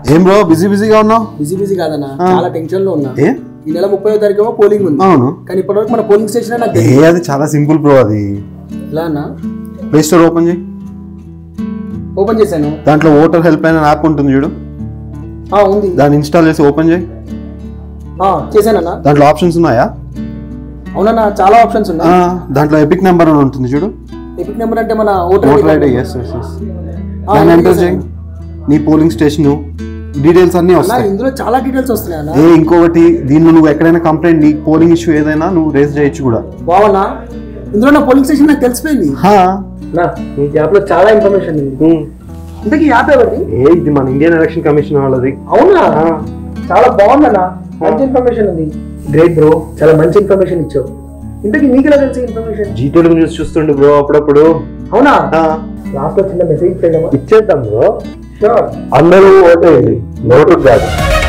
ఏం bro busy బిజీగా ఉన్నావు బిజీ బిజీ కాదన్నా చాలా టెన్షన్ లో ఉన్నా ఏ ఈ నెల ముప్పై తారీఖు ఏమో పోలింగ్ ఉంది అవును కానీ ఇప్పటివరకు మన పోలింగ్ స్టేషన్ నాకు ఏ తెలియదు అది చాలా సింపుల్ బ్రో అది ఎలా అన్నా ప్లే స్టోర్ ఓపెన్ చేయి ఓపెన్ చేశాను దాంట్లో ఓటర్ హెల్ప్ లైన్ యాప్ ఉంటుంది చూడు ఆ, ఉంది దాన్ని ఇన్స్టాల్ చేసి ఓపెన్ చేయి ఆ, చేశానన్నా దాంట్లో ఆప్షన్స్ ఉన్నాయా అవునన్నా చాలా ఆప్షన్స్ ఆ, ఉన్నాయి దాంట్లో ఎపిక్ నెంబర్ అని ఉంటుంది చూడు ఎపిక్ నెంబర్ అంటే మన voter voter ID ID S S S దాన్ని ఎంటర్ చేయి నీ పోలింగ్ స్టేషన్ డీటెయిల్స్ అన్నీ అన్నా వస్తాయి ఇందులో చాలా డీటెయిల్స్ వస్తున్నాయి అన్న ఏ ఇంకొకటి దీనిలో నువ్వు ఎక్కడైనా కంప్లైంట్ నీ పోలింగ్ ఇష్యూ ఏదైనా నువ్వు రేస్ చేయొచ్చు కూడా బావన్నా ఇందులో నా పోలింగ్ స్టేషన్ నాకు తెలిసిపోయింది హా. నా మీ యాప్ లో చాలా ఇన్ఫర్మేషన్ ఉంది ఉమ్. ఇంతకీ ఈ యాప్ ఎవరిది ఏ ఇది మన ఇండియన్ ఎలక్షన్ కమిషన్ వాళ్ళది అవునా చాలా బాగుందన్నా మంచి ఇన్ఫర్మేషన్ ఉంది గ్రేట్ బ్రో చాలా మంచి ఇన్ఫర్మేషన్ ఇచ్చావు ఇంతకీ మీకు ఎలా తెలిసి ఇన్ఫర్మేషన్ జీ తెలుగు న్యూస్ చూస్తుండే బ్రో అప్పుడప్పుడు అవునా ఆ, లాస్ట్ లో చిన్న మెసేజ్ చేయడమా ఇచ్చేద్దాం బ్రో షూర్ అందరూ ఓటేయండి నోటు కాదు